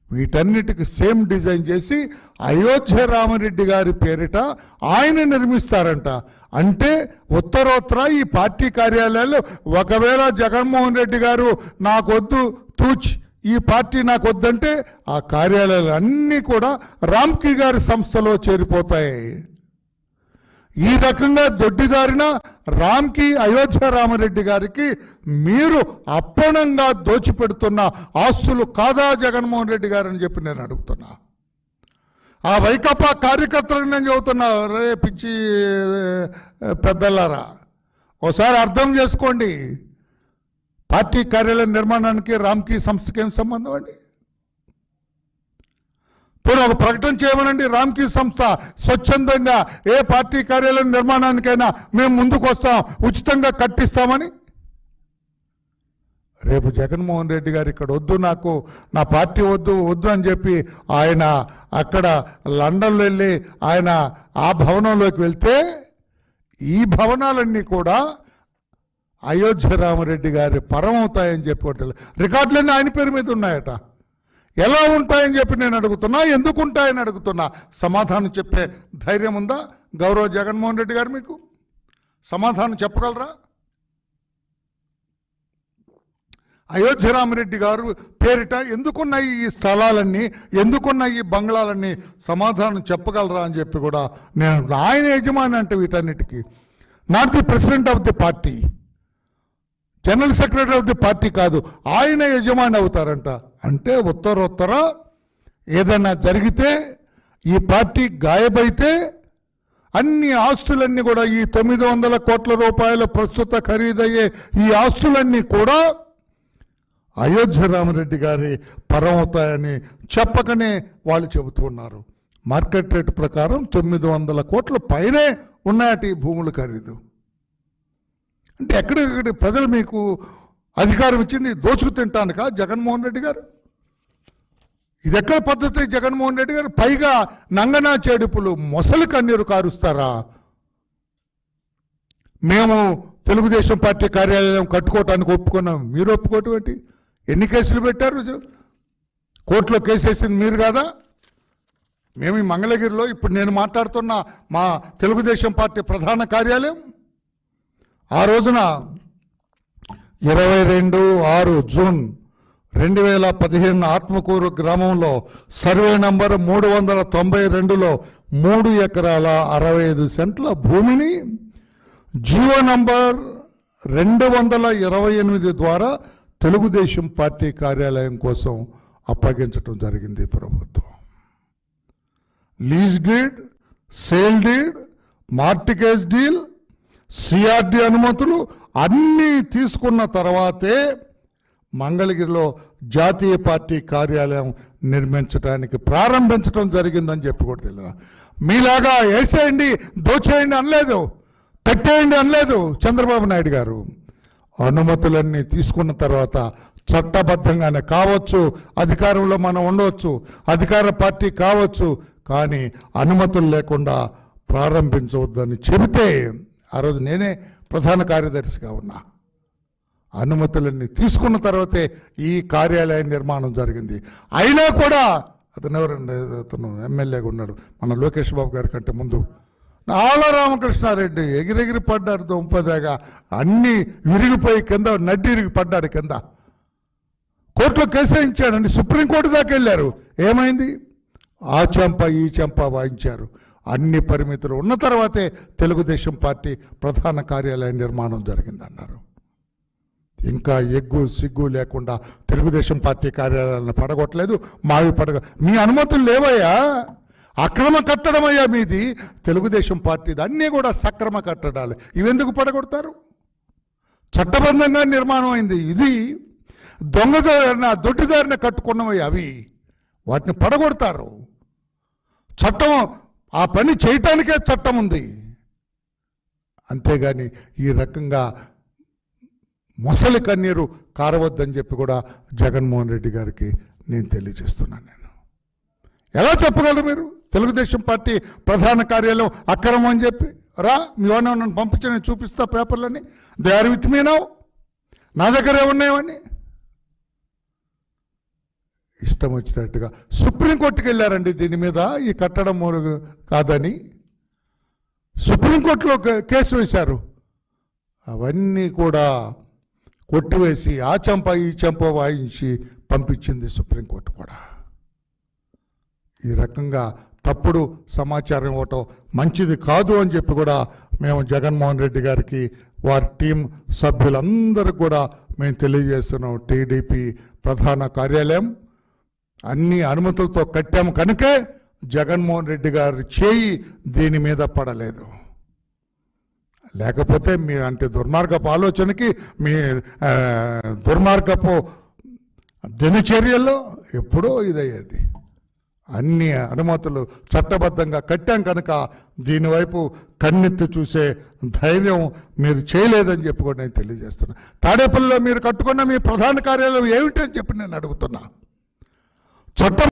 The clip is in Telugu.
వీటన్నిటికి సేమ్ డిజైన్ చేసి అయోధ్య రామరెడ్డి గారి పేరిట ఆయన నిర్మిస్తారంట అంటే ఉత్తరోత్తర ఈ పార్టీ కార్యాలయాలు ఒకవేళ జగన్మోహన్ రెడ్డి గారు నాకొద్దు తూచ్ ఈ పార్టీ నాకు వద్దంటే ఆ కార్యాలయాలు అన్నీ కూడా రామ్కి గారి సంస్థలో చేరిపోతాయి ఈ రకంగా దొడ్డిదారిన రామ్కి అయోధ్య రామరెడ్డి గారికి మీరు అప్పనంగా దోచిపెడుతున్న ఆస్తులు కాదా జగన్మోహన్ రెడ్డి గారు అని చెప్పి నేను అడుగుతున్నా ఆ వైకాపా కార్యకర్తలకు నేను చెబుతున్నా రే పిచ్చి ఏ, పెద్దలారా ఒకసారి అర్థం చేసుకోండి పార్టీ కార్యాలయం నిర్మాణానికి రామ్కి సంస్థకి ఏం సంబంధం అండి పోనీ ఒక ప్రకటన చేయమనండి రామ్కి సంస్థ స్వచ్ఛందంగా ఏ పార్టీ కార్యాలయం నిర్మాణానికైనా మేము ముందుకు వస్తాం ఉచితంగా కట్టిస్తామని రేపు జగన్మోహన్ రెడ్డి గారు ఇక్కడ వద్దు నాకు నా పార్టీ వద్దు వద్దు అని చెప్పి ఆయన అక్కడ లండన్లో వెళ్ళి ఆయన ఆ భవనంలోకి వెళ్తే ఈ భవనాలన్నీ కూడా అయోధ్య రామరెడ్డి గారి పరం అవుతాయని చెప్పి రికార్డులన్నీ ఆయన పేరు మీద ఉన్నాయట ఎలా ఉంటాయని చెప్పి నేను అడుగుతున్నా ఎందుకు ఉంటాయని అడుగుతున్నా సమాధానం చెప్పే ధైర్యం ఉందా గౌరవ జగన్మోహన్ రెడ్డి గారు మీకు సమాధానం చెప్పగలరా అయోధ్య రామరెడ్డి గారు పేరిట ఎందుకున్నాయి ఈ స్థలాలన్నీ ఎందుకున్నాయి ఈ బంగ్లాలన్నీ సమాధానం చెప్పగలరా అని చెప్పి కూడా నేను ఆయన యజమాని అంటే వీటన్నిటికీ not the president of the party general secretary of the party కాదు ఆయన యజమాని అవుతారంట అంటే ఉత్తరోత్తర ఏదైనా జరిగితే ఈ పార్టీ గాయబైతే అన్ని ఆస్తులన్నీ కూడా ఈ తొమ్మిది వందల కోట్ల రూపాయల ప్రస్తుత ఖరీదయ్యే ఈ ఆస్తులన్నీ కూడా అయోధ్య రామరెడ్డి గారి పరం అవుతాయని చెప్పకనే వాళ్ళు చెబుతున్నారు మార్కెట్ రేట్ ప్రకారం తొమ్మిది వందల కోట్ల పైనే ఉన్నాయట ఈ భూముల ఖరీదు అంటే ఎక్కడెక్కడ ప్రజలు మీకు అధికారం ఇచ్చింది దోచుకు తింటానుక జగన్మోహన్ రెడ్డి గారు ఇది ఎక్కడ పద్ధతి జగన్మోహన్ రెడ్డి గారు పైగా నంగనా చేడుపులు మొసలి కన్నీరు కారుస్తారా మేము తెలుగుదేశం పార్టీ కార్యాలయం కట్టుకోవటానికి ఒప్పుకున్నాం మీరు ఒప్పుకోవటం ఏంటి ఎన్ని కేసులు పెట్టారు కోర్టులో కేసు వేసింది మీరు కాదా మేము ఈ మంగళగిరిలో ఇప్పుడు నేను మాట్లాడుతున్న మా తెలుగుదేశం పార్టీ ప్రధాన కార్యాలయం ఆ రోజున ఇరవై రెండు ఆరు జూన్ రెండు వేల పదిహేను ఆత్మకూరు గ్రామంలో సర్వే నంబర్ మూడు వందల తొంభై రెండులో మూడు ఎకరాల అరవై ఐదు సెంట్ల భూమిని జీవో నంబర్ రెండు వందల ఇరవై ఎనిమిది ద్వారా తెలుగుదేశం పార్టీ కార్యాలయం కోసం అప్పగించడం జరిగింది ప్రభుత్వం lease deed sale deed mortgage deal CRD అనుమతులు అన్నీ తీసుకున్న తర్వాతే మంగళగిరిలో జాతీయ పార్టీ కార్యాలయం నిర్మించడానికి ప్రారంభించడం జరిగిందని చెప్పి కూడా తెలియదు మీలాగా వేసేయండి దోచేయండి అనలేదు కట్టేయండి అనలేదు చంద్రబాబు నాయుడు గారు అనుమతులన్నీ తీసుకున్న తర్వాత చట్టబద్ధంగానే కావచ్చు అధికారంలో మనం ఉండవచ్చు అధికార పార్టీ కావచ్చు కానీ అనుమతులు లేకుండా ప్రారంభించవద్దని చెబితే ఆ రోజు నేనే ప్రధాన కార్యదర్శిగా ఉన్నా అనుమతులన్నీ తీసుకున్న తర్వాతే ఈ కార్యాలయ నిర్మాణం జరిగింది అయినా కూడా అతను ఎవరండి అతను ఎమ్మెల్యేగా ఉన్నాడు మన లోకేష్ బాబు గారి కంటే ముందు ఆల రామకృష్ణారెడ్డి ఎగిరెగిరి పడ్డాడు దుంపదాగా అన్నీ విరిగిపోయి కింద నడ్డి ఇరిగి పడ్డాడు కింద కోర్టులో కేసు వేయించాడండి సుప్రీంకోర్టు దాకా వెళ్ళారు ఏమైంది ఆ చెంప ఈ చెంప వాయించారు అన్ని పరిమితులు ఉన్న తర్వాతే తెలుగుదేశం పార్టీ ప్రధాన కార్యాలయ నిర్మాణం జరిగిందన్నారు ఇంకా ఎగ్గు సిగ్గు లేకుండా తెలుగుదేశం పార్టీ కార్యాలయాలను పడగొట్టలేదు మావి పడగ మీ అనుమతులు లేవయ్యా అక్రమ కట్టడమయ్యా మీది తెలుగుదేశం పార్టీది అన్నీ కూడా సక్రమ కట్టడాలు ఇవెందుకు పడగొడతారు చట్టబద్ధంగా నిర్మాణం అయింది ఇది దొంగదారిన దొడ్డిదారిన కట్టుకున్నవి అవి వాటిని పడగొడతారు చట్టం ఆ పని చేయటానికే చట్టం ఉంది అంతేగాని ఈ రకంగా మొసలి కన్నీరు కారవద్దని చెప్పి కూడా జగన్మోహన్ రెడ్డి గారికి నేను తెలియజేస్తున్నాను నేను ఎలా చెప్పగలరు మీరు తెలుగుదేశం పార్టీ ప్రధాన కార్యాలయం అక్రమం అని చెప్పి రా మీ వాడిని నన్ను పంపించి నేను చూపిస్తా పేపర్లని they are with me now నా దగ్గర ఏమున్నాయని ఇష్టం వచ్చినట్టుగా సుప్రీంకోర్టుకి వెళ్ళారండి దీని మీద ఈ కట్టడం మూల- కాదని సుప్రీంకోర్టులో కే- కేసు వేశారు అవన్నీ కూడా కొట్టివేసి ఆ చెంప ఈ చెంప వాయించి పంపించింది సుప్రీంకోర్టు కూడా ఈ రకంగా తప్పుడు సమాచారం ఇవ్వటం మంచిది కాదు అని చెప్పి కూడా మేము జగన్మోహన్ రెడ్డి గారికి వారి టీం సభ్యులందరికీ కూడా మేము తెలియజేస్తున్నాం టీడీపీ ప్రధాన కార్యాలయం అన్ని అనుమతులతో కట్టాము కనుకే జగన్మోహన్ రెడ్డి గారి చేయి దీని మీద పడలేదు లేకపోతే మీ అంటే దుర్మార్గపు ఆలోచనకి మీ ఆ, దుర్మార్గపు దినచర్యల్లో ఎప్పుడో ఇదయ్యేది అన్ని అనుమతులు చట్టబద్ధంగా కట్టాం కనుక దీనివైపు కన్నెత్తి చూసే ధైర్యం మీరు చేయలేదని చెప్పి కూడా నేను తెలియజేస్తున్నా తాడేపల్లిలో మీరు కట్టుకున్న మీ ప్రధాన కార్యాలయం ఏమిటని చెప్పి నేను అడుగుతున్నా చట్టం